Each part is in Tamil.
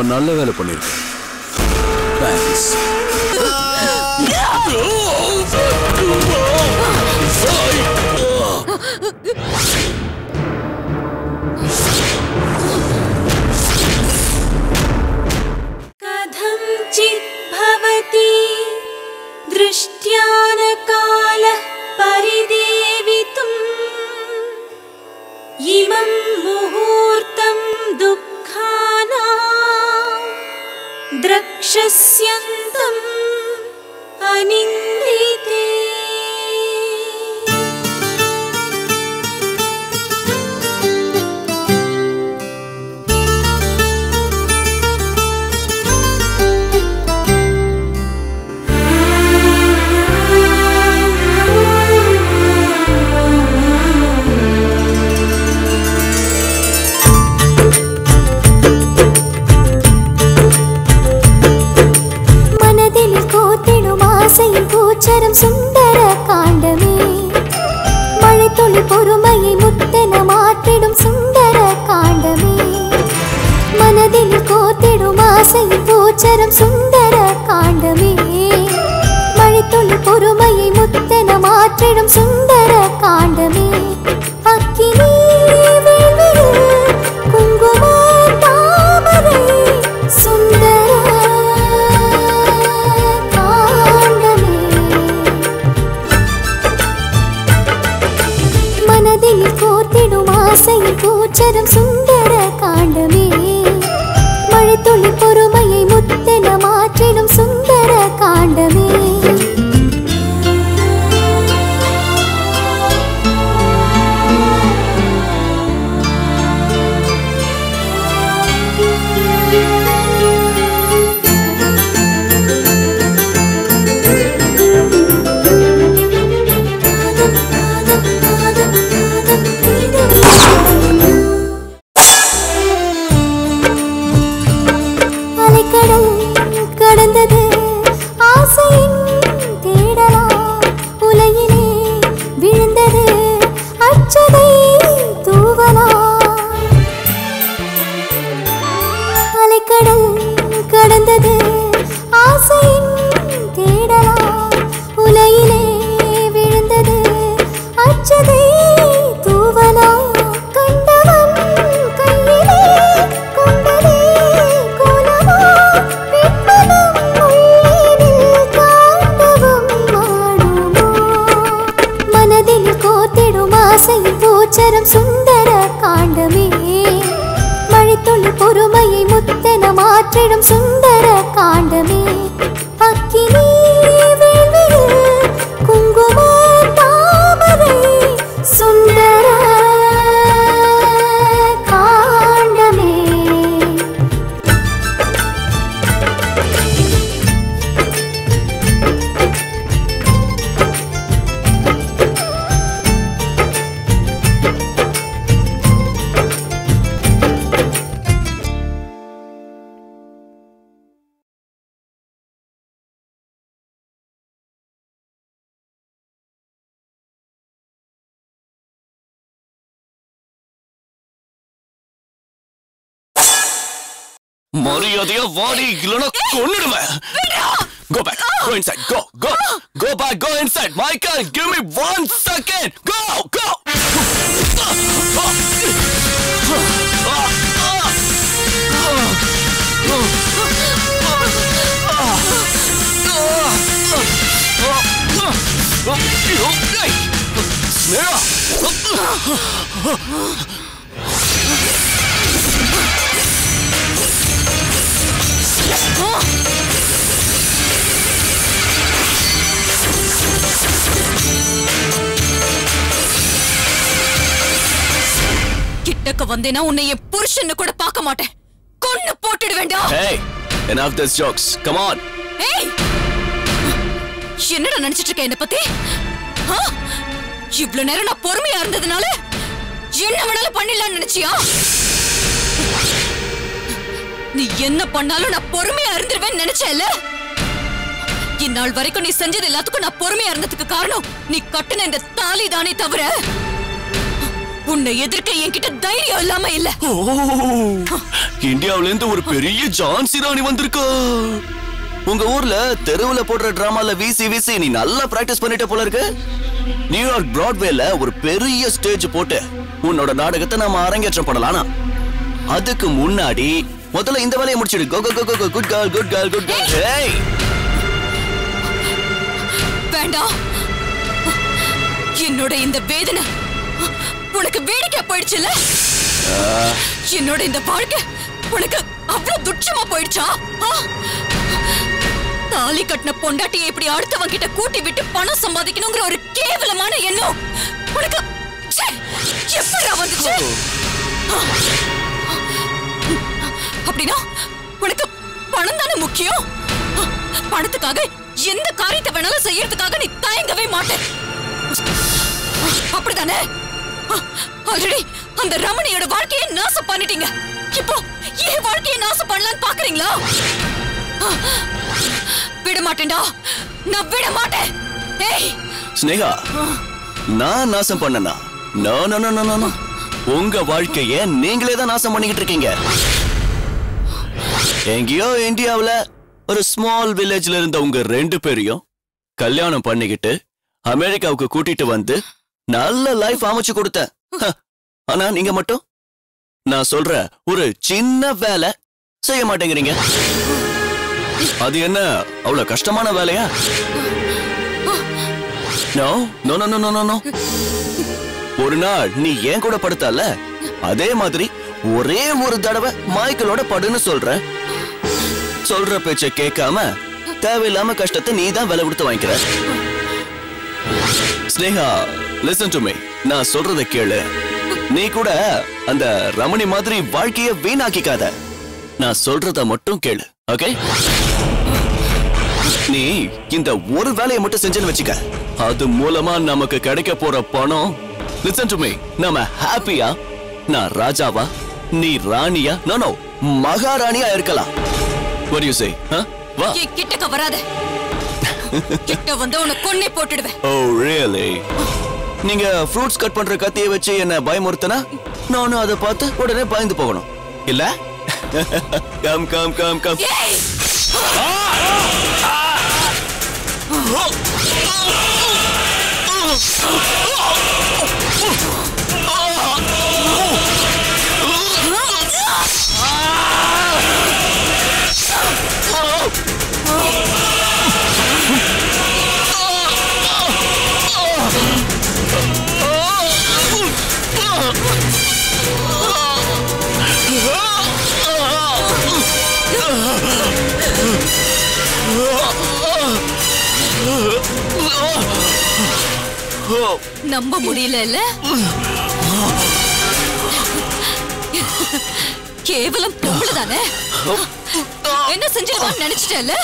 நல்ல வேலை பண்ணிருக்க தேங்க்ஸ் कथञ्चित् भवति दृष्ट्यानकालः परिदेवितुम् इमं मुहूर्तं दुःखाना द्रक्षस्यन्तम् अनिन्दिते மனதில் கோத்திடும் ஆசையின் பூச்சரம் சுந்தர காண்டமே மழை துளி பொறுமையை முத்தென மாற்றிடும் சுந்தர காண்டமே மனதில் கோத்திடும் ஆசையின் பூச்சரம் சுந்தர காண்டமே மழை துளி பொறுமையை முத்தென மாற்றிடும் சுந்தர காண்டமே அக்கினி வேள்வியில் குங்கும தாமரை சுந்தர காண்டமே மனதில் கோர்த்திடும் ஆசையின் கூச்சரம் சுந்தர காண்டமே மழை துளி பொறுமையை முத்தென மாற்றிடும் சுந்தர காண்டமே அலைக்கடல் கடந்தது ஆசையின் தேடலா உலகிலே விழுந்தது அச்சதை தூவலா அலைக்கடல் கடந்தது ஆசையின் தேடலா உலகிலே விழுந்தது அச்சதை தூவலா கண்டவன் கையிலே கொண்டதே கோலமா வெண்மனம் உள்ளினில் காட்டவும் மாடுமோ மனதில் கோத்திடும் ஆசையின் பூச்சரம் சுந்தர காண்டமே மழைத்துளி பொறுமையை முத்தென மாற்றிடும் சுந்தர காண்டமே அக்கினி வேள்வியில் குங்கும தாமரை சுந்தர காண்டமே மரியாதையா வாடி இல்லைன்னா கொன்னுடுவேன் Go back. Go inside. Go. Go. Go back. Go inside. Michael, give me one second. Go. Go. கிட்டக்க வந்தேனா உன்னை என் புருஷன்னு கூட பார்க்க மாட்டேன் கொன்னு போட்டுடு வேண்டாம் Hey, enough this jokes. Come on. ஏய் என்னடா நினைச்சிட்டு இருக்க என்ன பத்தி ஆ? இவ்ளோ நேரம் நான் பொறுமையா இருந்ததுனால என்ன வேணாலும் பண்ணிடலாம்னு நினைச்சியா நீ என்ன பண்ணாலும் நான் பொறுமையா இருந்துருவேன்னு நினைச்சேல்ல இந்நாள் வரைக்கும் நீ செஞ்சது எல்லாத்துக்கும் நான் பொறுமையா இருந்ததுக்கு காரணம் நீ கட்டுன இந்த தாலி தானே தவிர உன்னை எதிர்க்க என்கிட்ட தைரியம் இல்லாம இல்ல ஓ இந்தியாவுல இருந்து ஒரு பெரிய ஜான்சி ராணி வந்திருக்கா உங்க ஊர்ல தெருவுல போடுற டிராமால வீசி வீசி நீ நல்லா பிராக்டிஸ் பண்ணிட்ட போல இருக்கு நியூயார்க் பிராட்வேல ஒரு பெரிய ஸ்டேஜ் போட்டு உன்னோட நாடகத்தை நாம அரங்கேற்றம் பண்ணலாம் ஆனா, அதுக்கு முன்னாடி முதல்ல இந்த வேலையை முடிச்சிடு go go go go good girl good girl good girl hey வேண்டாம் என்னோட இந்த வேதனை உனக்கு வேடிக்கை போயிடுச்சுல்ல என்னோட இந்த வாழ்க்கை உனக்கு அவ்வளவு துட்சமா போயிடுச்சா ஆ? தாலி கட்டின பொண்டாட்டியை இப்படி அடுத்தவங்க கிட்ட கூட்டி விட்டு பணம் சம்பாதிக்கணுங்கிற ஒரு கேவலமான எண்ணம் உனக்கு ச்சே, எப்படிடா வந்துச்சு ஆ. அப்படின்னா உனக்கு பணம் தானே முக்கியம் ஆ, பணத்துக்காக எந்த காரியத்தை வேணாலும் செய்யறதுக்காக நீ தயங்கவே மாட்டே அப்படிதானே ஆல்ரெடி அந்த ரமணியோட வாழ்க்கையை நாசம் பண்ணிட்டீங்க இப்போ என் வாழ்க்கையை நாசம் பண்ணலாம்னு பாக்குறீங்களா ஆ, விட மாட்டேன்டா நான் விட மாட்டேன் ஏய் ஸ்னேகா நான் நாசம் பண்ணனா no no no no no உங்க வாழ்க்கைய நீங்களே தான் நாசம் பண்ணிக்கிட்டு இருக்கீங்க எங்கேயோ இந்தியாவுல ஒரு ஸ்மால் வில்லேஜ்ல இருந்த உங்க ரெண்டு பேரையும் கல்யாணம் பண்ணிக்கிட்டு அமெரிக்காவுக்கு கூட்டிட்டு வந்து நல்ல லைஃப் அமைச்சு கொடுத்தேன் ஹ, ஆனா நீங்க மட்டும் நான் சொல்ற ஒரு சின்ன வேலை செய்ய மாட்டேங்கிறீங்க அது என்ன அவ்வளவு கஷ்டமான வேலையா no no no no no no ஒரு நாள் நீ ஏன் கூட படுத்தல அதே மாதிரி ஒரே ஒரு தடவை மைக்கேலோட படுன்னு சொல்ற சொல்ற பேச்ச கேட்காம தேவையில்லாம கஷ்டத்தை நீ தான் விலை கொடுத்து வாங்கிக்கிற ஸ்னேகா லிசன் டு மீ நான் சொல்றத கேளு நீ கூட அந்த ரமணி மாதிரி வாழ்க்கைய வீணாக்கிக்காத நான் சொல்றத மட்டும் கேளு ஓகே நீ இந்த ஒரு வேலையை மட்டும் செஞ்சேன்னு வச்சுக்க அது மூலமா நமக்கு கிடைக்க போற பணம் லிசன் டு மீ நாம ஹாப்பியா நான் ராஜாவா நீ ராணியா நோ நோ மகாராணியா இருக்கலாம் what do you say huh? வா என் கிட்டக்க வராத கிட்ட வந்து உன்னை கொன்னே போட்டுடுவேன் ஓ ரியலி நீங்க ஃப்ரூட்ஸ் கட் பண்ற கத்தியை வச்சு என்ன பயமுறுத்தனா நானும் அதை பார்த்து உடனே பயந்து போகணும் இல்ல கம் கம் கம் கம் ஏய் நம்ப முடியல இல்ல கேவலம் பொம்பளை தானே என்ன செஞ்சிருவான்னு நினைச்சிட்டேல்ல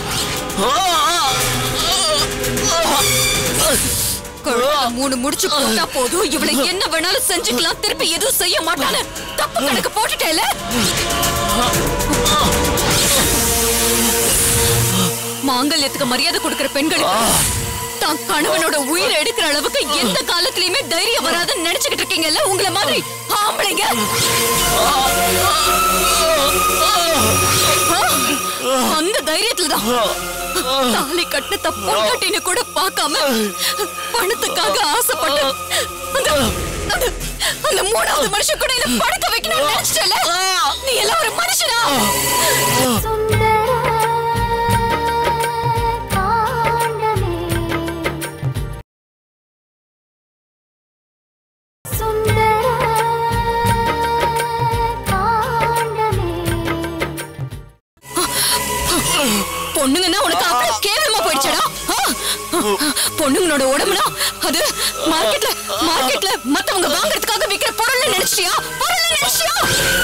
கழுத்துல மூணு முடிச்சு போட்டா போதும் இவளை என்ன வேணாலும் செஞ்சுக்கலாம் திருப்பி எதுவும் செய்ய மாட்டான்னு தப்பு கணக்கு போட்டுட்டேல மாங்கல்யத்துக்கு மரியாதை கொடுக்கிற பெண்களுக்கு தான் கணவனோட உயிரை எடுக்கிற அளவுக்கு எந்த காலத்திலயுமே தைரியம் வராதுன்னு நினைச்சுக்கிட்டு இருக்கீங்கல்ல உங்கள மாதிரி ஆம்பளைங்க அந்த தைரியத்துல தான் தாலி கட்டின பொண்டாட்டின்னு கூட பார்க்காம பணத்துக்காக ஆசைப்பட்டு அந்த அந்த- அந்த மூணாவது மனுஷன் கூட என்ன படுக்க வைக்கணும்னு நினைச்சிட்டல நீ எல்லாம் ஒரு மனுஷனா சுந்தர காண்டமே சுந்தர காண்டமே பொண்ணுங்கன்னா உனக்கு அவ்வளவு கேவலமா போயிடுச்சடா ஆ? பொண்ணுங்களோட உடம்புனா அது மார்க்கெட்ல மார்க்கெட்ல மத்தவங்க வாங்குறதுக்காக விக்கிற பொருள் நினைச்சியா பொருள் நினைச்சியா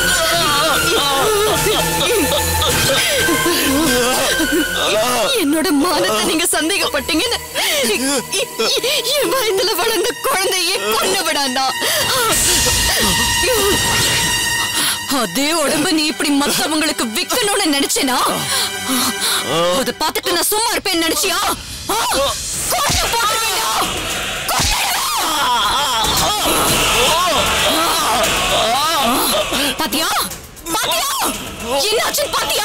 என்னோட மானத்தை நீங்க சந்தேகப்பட்டீங்கன்னு என் வயதுல வளர்ந்த குழந்தையே கொண்டு விடாண்டா அதே உடம்ப நீ இப்படி மத்தவங்களுக்கு விக்கணும்னு நினைச்சேனா அத பார்த்துட்டு நான் சும்மா இருப்பேன்னு நினைச்சியா ஆ? கொன்னு போடுவேன்டா. கொன்னுடுவேன். என்னாச்சுன்னு பாத்தியா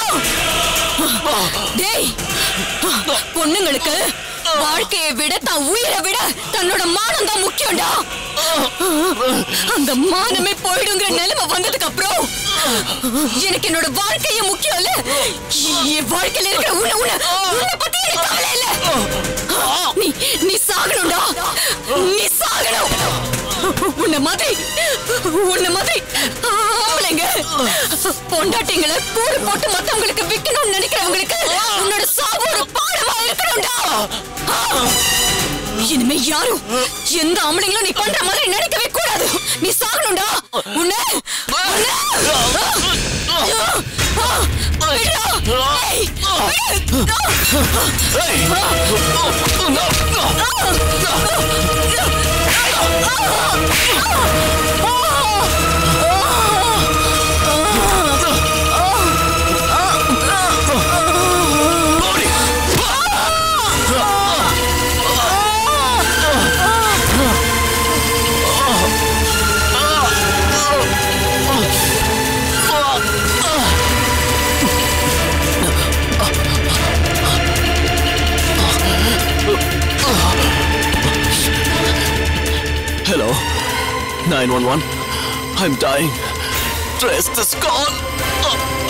டேய் பொண்ணுங்களுக்கு வாழ்க்கையை விட தான் உயிரை விட தன்னோட மானம் தான் முக்கியம்டா அந்த மானமே போயிடுங்கிற நிலைமை வந்ததுக்கு அப்புறம் எனக்கு என்னோட வாழ்க்கையே முக்கியம் இல்ல என் வாழ்க்கையில இருக்கிற உன்னை உன்னை உன்னை பத்தி எனக்கு கவலை இல்ல நீ நீ சாகணும்டா நீ சாகணும் உன்ன மாதிரி உன்ன மாதிரி ஆம்பளைங்க பொண்டாட்டிங்களை கூடு போட்டு மத்தவங்களுக்கு விக்கணும்னு நினைக்கிறவங்களுக்கு உன்னோட சாவு ஒரு பாடமா இருக்கணும்டா இனிமே யாரும் எந்த ஆம்பளைங்களும் நீ பண்ற மாதிரி நினைக்கவே கூடாது நீ சாகணும்டா உன்ன Hello. 911. I'm dying. Dress is gone.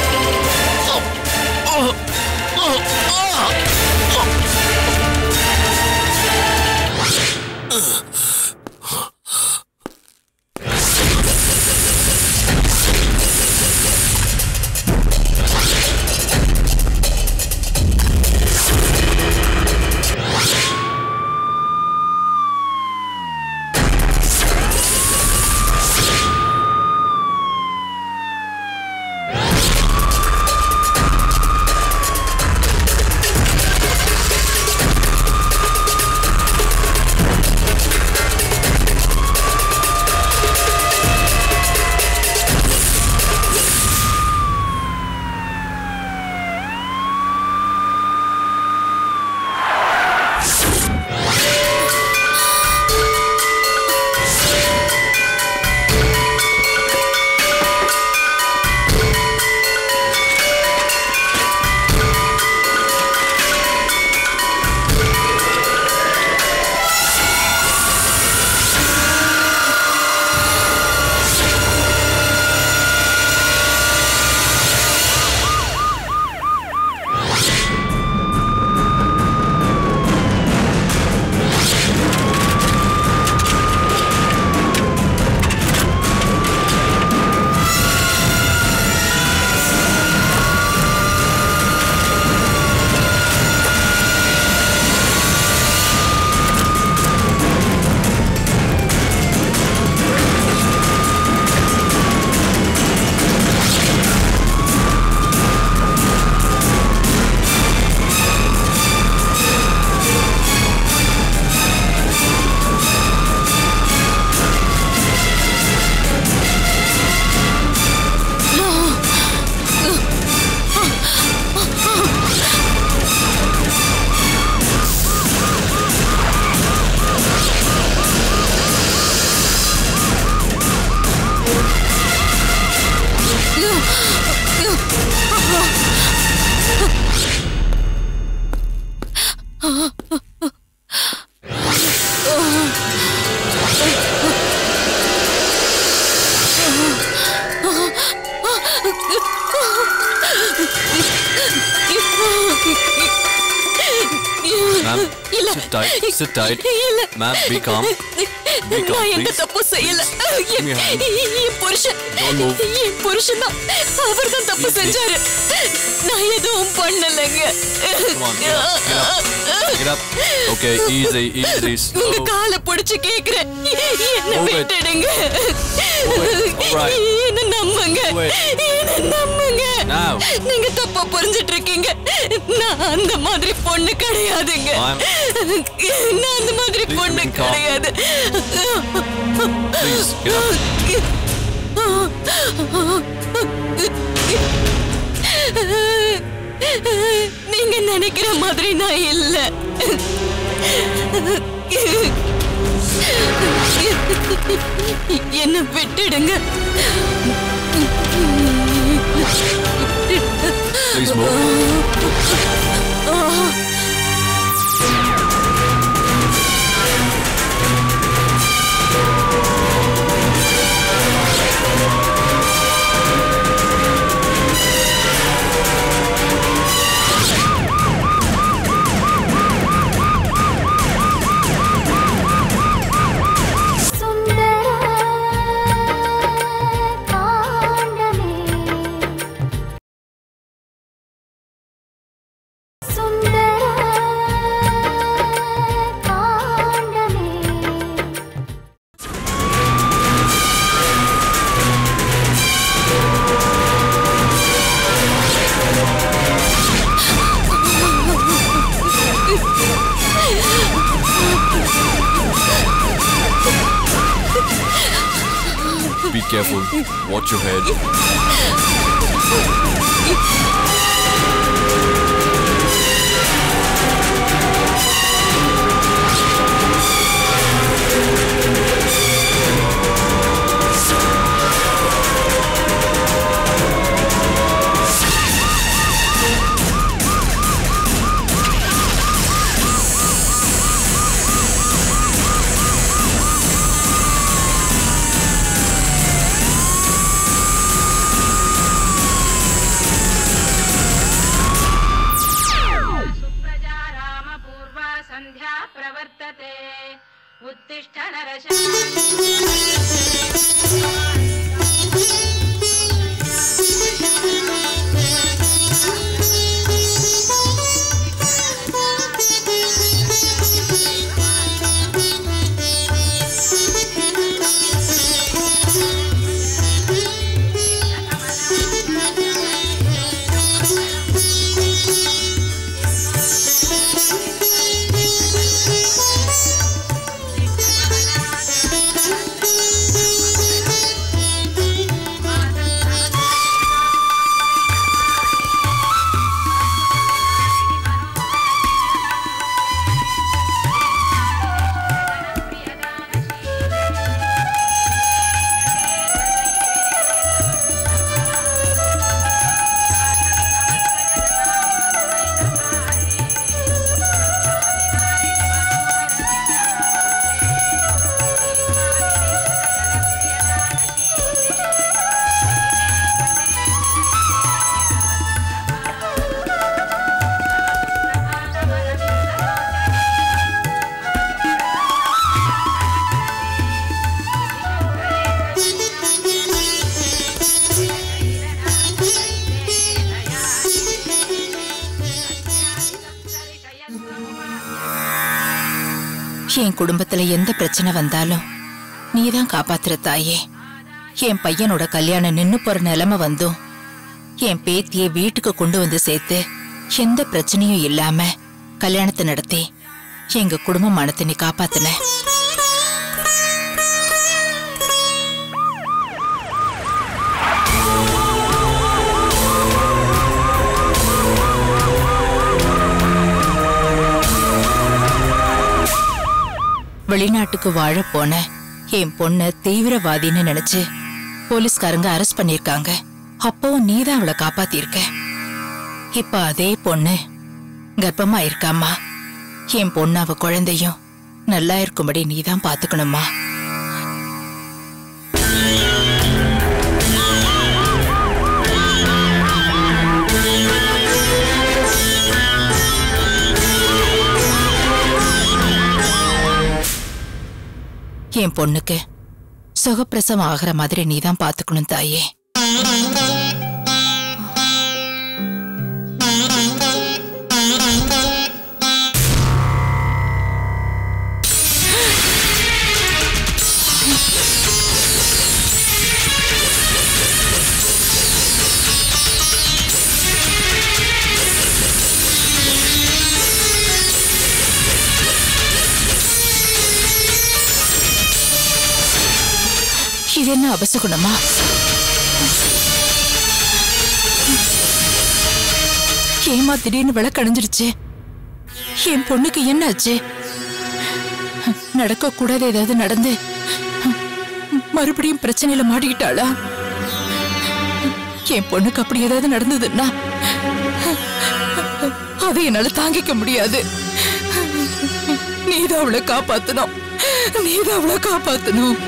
Ma'am, இல்ல sit tight, sit tight. இல்ல Ma'am, be calm. Be calm, நான் எந்த please. தப்பு செய்யல me your hand. என் புருஷன் Don't move. என் புருஷன் தான் அவர் தான் தப்பு Please, please. செஞ்சாரு நான் எதுவும் பண்ணலைங்க Come on, get up, get up. Get up. Okay, easy, easy, உங்க slow. காலை பிடிச்சு கேக்குறேன் என்ன Move it. விட்டுடுங்க Move it. All right. என்ன நம்புங்க Move it. என்ன நம்புங்க Now. நீங்க தப்பா புரிஞ்சிட்டு இருக்கீங்க நான் அந்த மாதிரி பொண்ணு கிடையாதுங்க Ma'am. நான் அந்த மாதிரி Please பொண்ணு remain calm. கிடையாது Please, get up. நீங்க நினைக்கிற மாதிரி நான் இல்ல என்ன விட்டுடுங்க Please move. Sundara காண்டமே Sundara காண்டமே Be careful. Watch your head. सुप्रजा रामपूर्वा सन्ध्या प्रवर्तते उत्तिष्ठ नरश என் குடும்பத்துல எந்த பிரச்சனை வந்தாலும் நீதான் காப்பாத்துற தாயே என் பையனோட கல்யாணம் நின்னு போற நிலைமை வந்தும் என் பேத்திய வீட்டுக்கு கொண்டு வந்து சேர்த்து எந்த பிரச்சனையும் இல்லாம கல்யாணத்தை நடத்தி எங்க குடும்ப மனத்தை நீ காப்பாத்துன வெளிநாட்டுக்கு வாழ போன என் பொண்ண தீவிரவாதின்னு நினைச்சு போலீஸ்காரங்க அரெஸ்ட் பண்ணிருக்காங்க அப்பவும் நீதான் அவளை காப்பாத்திருக்க இப்ப அதே பொண்ணு கர்ப்பமா இருக்காம்மா என் பொண்ணு அவ குழந்தையும் நல்லா இருக்கும்படி நீதான் பாத்துக்கணுமா என் பொண்ணுக்கு சுகப்பிரசவம் ஆகிற மாதிரி நீதான் பாத்துக்கணும் தாயே இது என்ன அபசகுணமா ஏமா திடீர்னு விளக்கடைஞ்சிருச்சு என் பொண்ணுக்கு என்னாச்சு நடக்க கூடாது ஏதாவது நடந்து மறுபடியும் பிரச்சனையில மாட்டிக்கிட்டாளா என் பொண்ணுக்கு அப்படி ஏதாவது நடந்ததுன்னா அதை என்னால தாங்கிக்க முடியாது நீதான் அவளை காப்பாத்தணும் நீதான் அவளை காப்பாத்தணும்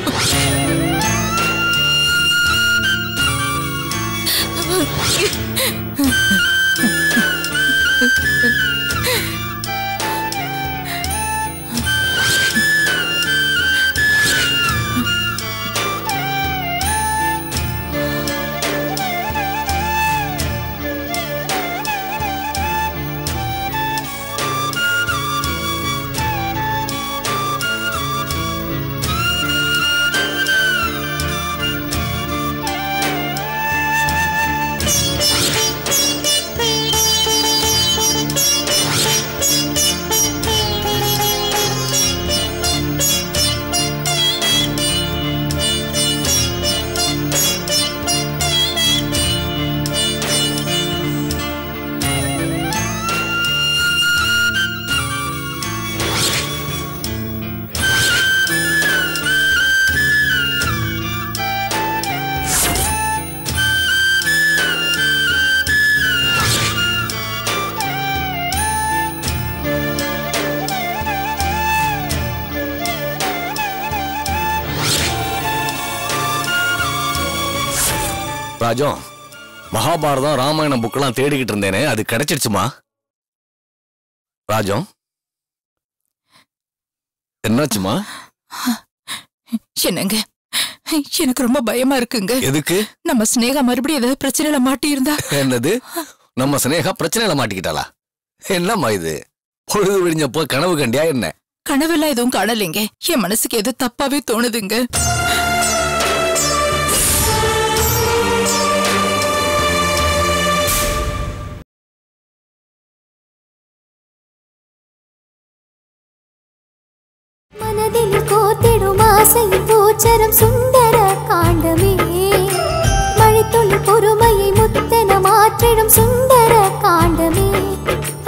ராஜம் மகாபாரதம் ராமாயணம் புக்கெல்லாம் தேடிக்கிட்டு இருந்தேனே அது கிடைச்சிடுச்சுமா ராஜம் என்னாச்சுமா என்னங்க எனக்கு ரொம்ப பயமா இருக்குங்க எதுக்கு நம்ம சினேகா மறுபடியும் ஏதாவது பிரச்சனையில மாட்டி இருந்தா என்னது நம்ம சினேகா பிரச்சனையில மாட்டிக்கிட்டாளா என்னம்மா இது பொழுது விடிஞ்சப்போ கனவு கண்டியா என்ன கனவெல்லாம் எதுவும் காணலைங்க என் மனசுக்கு எது தப்பாவே தோணுதுங்க மனதில் கோத்திடும் ஆசை பூச்சரம் சுந்தர காண்டமே மழைத்துளி பொறுமையை முத்தென மாற்றிடும் சுந்தர காண்டமே